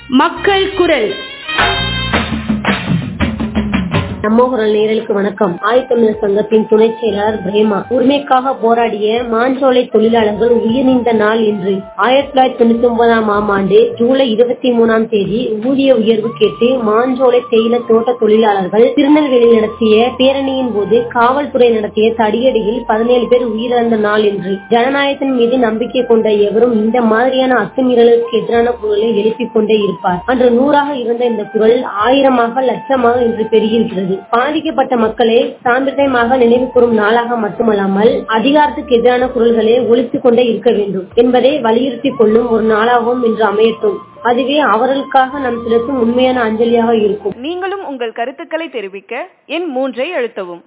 மக்கள் குரல் நம்ம குரல் நேரலுக்கு வணக்கம் ஆயத்தமிழர் சங்கத்தின் துணை செயலாளர் பிரேமா உரிமைக்காக போராடிய மாஞ்சோலை தொழிலாளர்கள் உயிர்நீந்த நாள் இன்று ஆயிரத்தி தொள்ளாயிரத்தி தொண்ணூத்தி ஒன்பதாம் ஆம் ஆண்டு ஜூலை இருபத்தி மூணாம் தேதி ஊதிய உயர்வு கேட்டு மாஞ்சோலை தேயில தோட்ட தொழிலாளர்கள் திருநெல்வேலியில் நடத்திய பேரணியின் போது காவல்துறை நடத்திய தடியடியில் பதினேழு பேர் உயிரிழந்த நாள் இன்று ஜனநாயகத்தின் மீது நம்பிக்கை கொண்ட எவரும் இந்த மாதிரியான அத்துமீறலுக்கு எதிரான குரலை எழுப்பிக் கொண்டே இருப்பார் அன்று நூறாக இருந்த இந்த குரல் ஆயிரமாக லட்சமாக இன்று பெருகியிருக்கிறது பாதிக்கப்பட்ட மக்களை சாம்பிரதாயமாக நினைவு கூறும் நாளாக மட்டுமல்லாமல் அதிகாரத்துக்கு எதிரான குரல்களை ஒழித்துக் கொண்டே இருக்க வேண்டும் என்பதை வலியுறுத்திக் கொள்ளும் ஒரு நாளாகவும் இன்று அமையட்டும் அதுவே அவர்களுக்காக நாம் செலுத்தும் உண்மையான அஞ்சலியாக இருக்கும் நீங்களும் உங்கள் கருத்துக்களை தெரிவிக்க எண் மூன்றை அழுத்தவும்